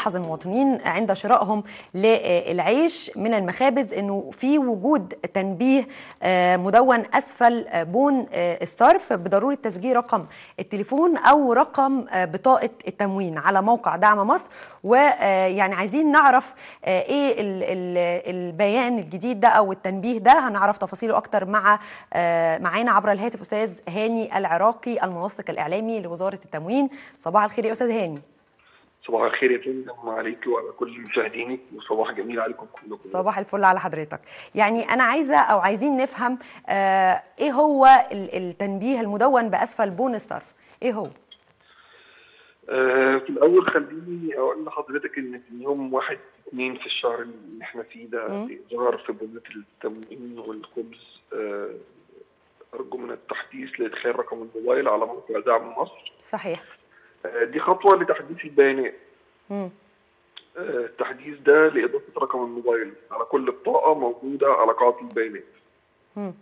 بيلاحظ المواطنين عند شرائهم للعيش من المخابز انه في وجود تنبيه مدون اسفل بون الصرف بضروره تسجيل رقم التليفون او رقم بطاقه التموين على موقع دعم مصر ويعني عايزين نعرف ايه البيان الجديد ده او التنبيه ده هنعرف تفاصيله اكتر مع معانا عبر الهاتف استاذ هاني العراقي المنسق الاعلامي لوزاره التموين صباح الخير يا استاذ هاني صباح الخير يا فندم عليك وعلى كل مشاهدينك وصباح جميل عليكم كلكم صباح الفل على حضرتك يعني انا عايزه او عايزين نفهم آه ايه هو التنبيه المدون باسفل بون الصرف ايه هو آه في الاول خليني اقول لحضرتك ان في يوم واحد اثنين في الشهر اللي احنا فيه ده في اصدار في بنات التموين والخبز آه ارجو من التحديث لادخال رقم الموبايل على موقع دعم مصر صحيح دي خطوه لتحديث البيانات مم. التحديث ده لاضافه رقم الموبايل على كل بطاقه موجوده على قاعده البيانات مم.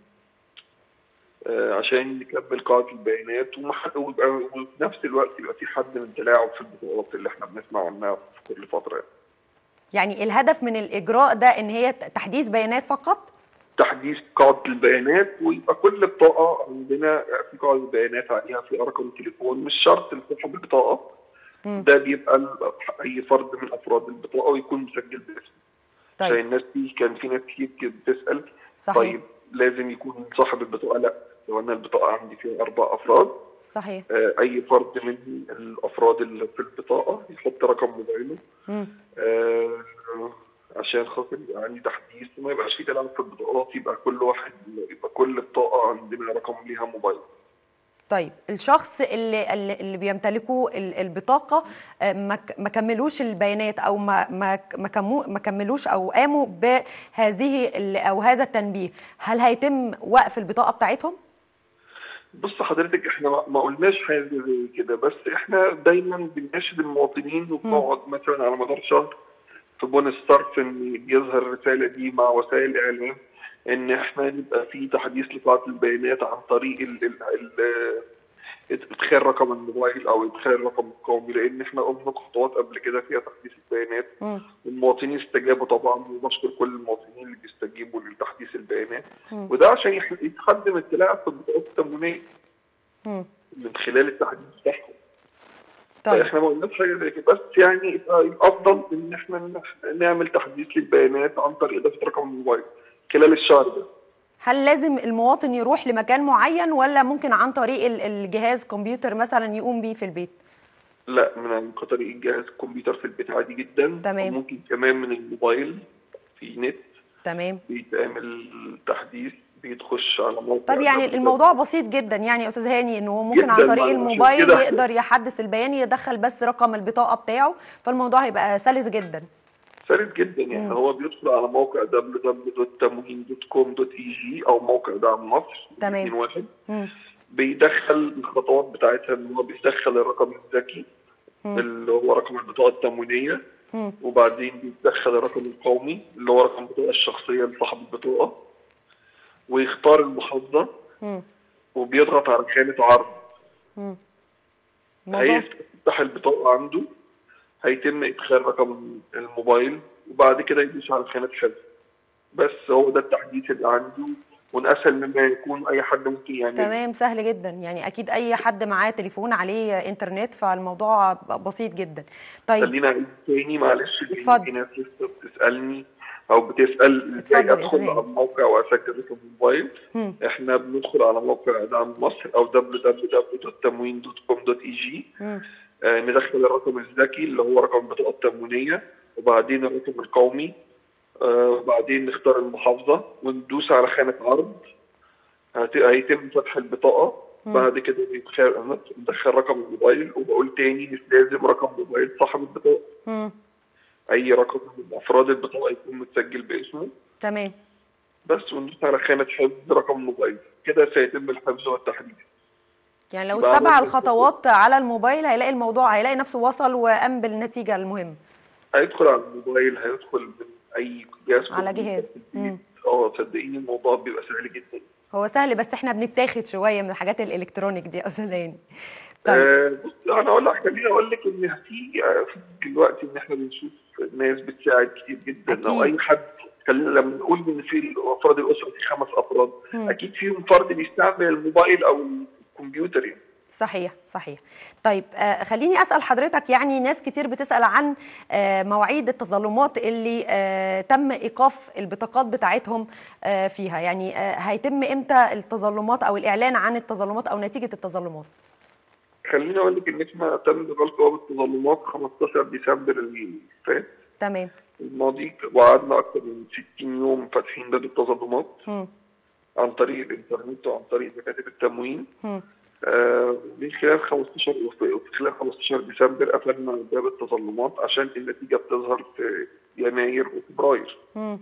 عشان نكمل قاعده البيانات ويبقى وفي نفس الوقت يبقى في حد من التلاعب في البطاقات اللي احنا بنسمع عنها في كل فتره يعني الهدف من الاجراء ده ان هي تحديث بيانات فقط تحديث قاعده البيانات ويبقى كل بطاقه عندنا في قاعده بيانات عليها في رقم تليفون مش شرط لصاحب البطاقه ده بيبقى اي فرد من افراد البطاقه ويكون مسجل باسمه طيب عشان الناس دي كان في ناس كتير بتسال صحيح. طيب لازم يكون صاحب البطاقه لا لو انا البطاقه عندي فيها اربع افراد صحيح آه اي فرد من الافراد اللي في البطاقه يحط رقم موبايله مم. آه عشان خاطر يبقى عندي تحديث وما يبقاش في تلاعب في البطاقات يبقى كل واحد يبقى كل بطاقه عندنا رقم ليها موبايل طيب الشخص اللي اللي بيمتلكوا البطاقه ما كملوش البيانات او ما ما ما كملوش او قاموا بهذه او هذا التنبيه هل هيتم وقف البطاقه بتاعتهم بص حضرتك احنا ما قلناش حاجه زي كده بس احنا دايما بنناشد المواطنين وبنقعد مثلا على مدار شهر في بون الصرف ان يظهر الرساله دي مع وسائل الاعلام ان احنا نبقى في تحديث لقاعده البيانات عن طريق ال ال ال ادخال رقم الموبايل او ادخال الرقم القومي لان احنا قمنا خطوات قبل كده فيها تحديث البيانات والمواطنين استجابوا طبعا وبشكر كل المواطنين اللي بيستجيبوا لتحديث البيانات وده عشان يتقدم التلاعب في البطاقات التموينيه من خلال التحديث بتاعهم طيب احنا ما قلناش حاجه زي كده بس يعني يبقى الافضل ان احنا نعمل تحديث للبيانات عن طريق اضافه رقم الموبايل خلال الشهر ده هل لازم المواطن يروح لمكان معين ولا ممكن عن طريق الجهاز كمبيوتر مثلا يقوم بيه في البيت؟ لا من عن طريق الجهاز الكمبيوتر في البيت عادي جدا تمام وممكن كمان من الموبايل في نت تمام بيتعمل تحديث بيتخش على موقع طب يعني الموضوع بسيط جدا يعني يا استاذ هاني ان هو ممكن عن طريق الموبايل يقدر يحدث البيان يدخل بس رقم البطاقه بتاعه فالموضوع هيبقى سلس جدا سلس جدا يعني مم. هو بيدخل على موقع www.tamwin.com.eg او موقع دعم مصر تمام واحد بيدخل الخطوات بتاعتها ان هو بيدخل الرقم الذكي اللي هو رقم البطاقه التموينيه مم. وبعدين بيدخل الرقم القومي اللي هو رقم البطاقه الشخصيه لصاحب البطاقه ويختار المحافظه مم. وبيضغط على خانه عرض مم. هيفتح البطاقه عنده هيتم ادخال رقم الموبايل وبعد كده يدوس على خانه حفظ بس هو ده التحديث اللي عنده واسهل مما يكون اي حد ممكن يعمل تمام سهل جدا يعني اكيد اي حد معاه تليفون عليه انترنت فالموضوع بسيط جدا طيب خلينا اعيد تاني معلش اتفضل. في ناس لسه بتسالني او بتسال ازاي اتفضل يا ادخل إسماعيل. على الموقع واسجل رقم الموبايل مم. احنا بندخل على موقع دعم مصر او www.tamwin.com.eg مم. آه، ندخل الرقم الذكي اللي هو رقم البطاقه التموينيه وبعدين الرقم القومي آه، وبعدين نختار المحافظه وندوس على خانه عرض هت- هيتم فتح البطاقه بعد كده بيدخل ندخل رقم الموبايل وبقول تاني مش لازم رقم موبايل صاحب البطاقه مم. اي رقم من افراد البطاقه يكون متسجل باسمه تمام بس وندوس على خانه حفظ رقم موبايل كده سيتم الحفظ والتحديث يعني لو بعد اتبع ما الخطوات على الموبايل هيلاقي الموضوع هيلاقي نفسه وصل وقام بالنتيجه المهمه هيدخل على الموبايل هيدخل من اي جهاز على كمبيوتر جهاز. في البيت. مم. اه صدقيني الموضوع بيبقى سهل جدا هو سهل بس احنا بنتاخد شويه من الحاجات الالكترونيك دي يا استاذ هاني طيب آه بص انا اقول لك خليني اقول لك ان في آه، في دلوقتي ان احنا بنشوف ناس بتساعد كتير جدا او أكيد. اي حد خلينا لما نقول ان في افراد الاسره في خمس افراد مم. اكيد فيهم فرد بيستعمل الموبايل او الكمبيوتر يعني صحيح صحيح طيب آه خليني اسال حضرتك يعني ناس كتير بتسال عن آه مواعيد التظلمات اللي آه تم ايقاف البطاقات بتاعتهم آه فيها يعني آه هيتم امتى التظلمات او الاعلان عن التظلمات او نتيجه التظلمات خليني اقول لك ان احنا تم غلق باب التظلمات 15 ديسمبر اللي فات تمام الماضي وقعدنا اكثر من 60 يوم فاتحين باب التظلمات مم. عن طريق الانترنت وعن طريق مكاتب التموين مم. آه، من خلال 15 وفي خلال 15 ديسمبر قفلنا باب التظلمات عشان النتيجه بتظهر في يناير وفبراير مم.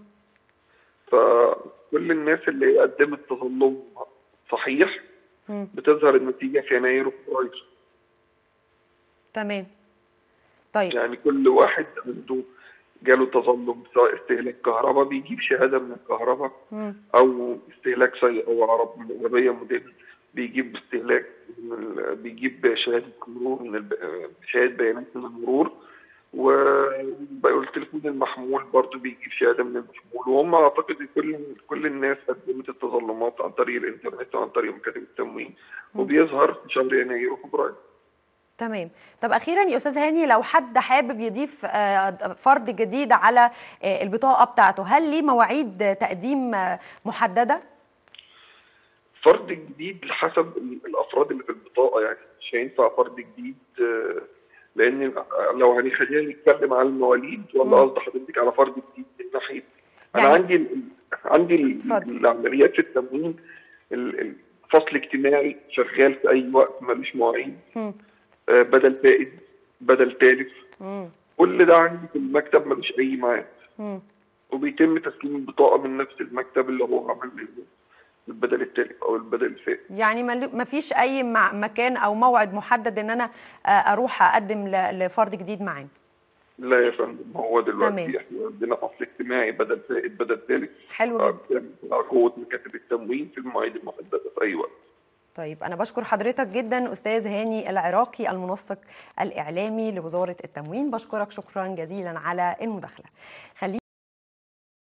فكل الناس اللي قدمت تظلم صحيح مم. بتظهر النتيجه في يناير وفبراير تمام طيب يعني كل واحد عنده جاله تظلم سواء استهلاك كهرباء بيجيب شهاده من الكهرباء مم. او استهلاك سيء او عرب عربيه موديل بيجيب استهلاك من ال- بيجيب شهاده مرور من الب... شهاده بيانات من المرور والتليفون المحمول برضه بيجيب شهاده من المحمول وهم اعتقد كل كل الناس قدمت التظلمات عن طريق الانترنت وعن طريق مكاتب التموين وبيظهر في شهر يناير وفبراير تمام طب اخيرا يا استاذ هاني لو حد حابب يضيف آه، فرد جديد على آه، البطاقه بتاعته هل ليه مواعيد تقديم آه، محدده فرد جديد حسب ال- الافراد اللي في البطاقه يعني مش هينفع فرد جديد آه، لان لو هنخلينا نتكلم على المواليد ولا مم. قصد حضرتك على فرد جديد من ناحيه انا يعني- عندي ال- عندي ال- اتفضل. العمليات في التموين ال- ال- فصل اجتماعي شغال في اي وقت ملوش مواعيد مم. آه، بدل فائد بدل تالف مم. كل ده عندي في المكتب ملوش اي ميعاد مم. وبيتم تسليم البطاقه من نفس المكتب اللي هو عمل منه البدل التالف او البدل الفائد يعني ما فيش اي مع- مكان او موعد محدد ان انا آه، اروح اقدم ل- لفرد جديد معانا لا يا فندم هو تمام. دلوقتي احنا عندنا فصل اجتماعي بدل فائد بدل ثالث حلو جدا على قوه مكاتب التموين في المواعيد المحدده في اي وقت طيب انا بشكر حضرتك جدا استاذ هاني العراقي المنسق الاعلامي لوزاره التموين بشكرك شكرا جزيلا على المداخله خلينا